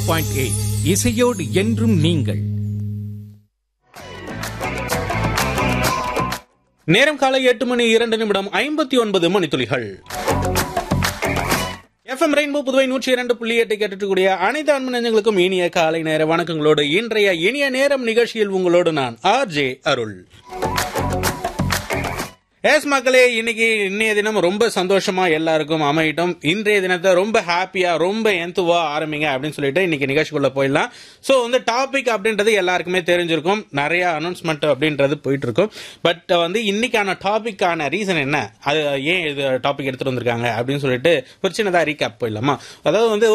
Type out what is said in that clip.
point eight இசையோடு என்றும் நீங்கள் நேரம் காலை எட்டு மணி இரண்டு நிமிடம் ஐம்பத்தி ஒன்பது மணித்துளிகள் எஃப்எம் ரெயின்போ புதுவை நூற்றி இரண்டு புள்ளி எட்டு கேட்டுக்கூடிய அனைத்து அன்பு நெஞ்சங்களுக்கும் இனிய காலை நேர வணக்கங்களோடு இன்றைய இனிய நேரம் நிகழ்ச்சியில் உங்களோடு நான் ஆர் ஜே அருள் எஸ் மக்களே இன்னைக்கு இன்னைய தினம் ரொம்ப சந்தோஷமா எல்லாருக்கும் அமையட்டும் இன்றைய தினத்தை ரொம்ப ஹாப்பியா ரொம்ப எந்துவா ஆரம்பிங்க அப்படின்னு சொல்லிட்டு இன்னைக்கு நிகழ்ச்சிக்குள்ள போயிடலாம் ஸோ வந்து டாபிக் அப்படின்றது எல்லாருக்குமே தெரிஞ்சிருக்கும் நிறைய அனௌன்ஸ்மெண்ட் அப்படின்றது போயிட்டு இருக்கும் பட் வந்து இன்னைக்கான டாபிக்கான ரீசன் என்ன அது ஏன் இது டாபிக் எடுத்துட்டு வந்திருக்காங்க அப்படின்னு சொல்லிட்டு ஒரு சின்னதா ரீகேப் போயிடலாமா அதாவது வந்து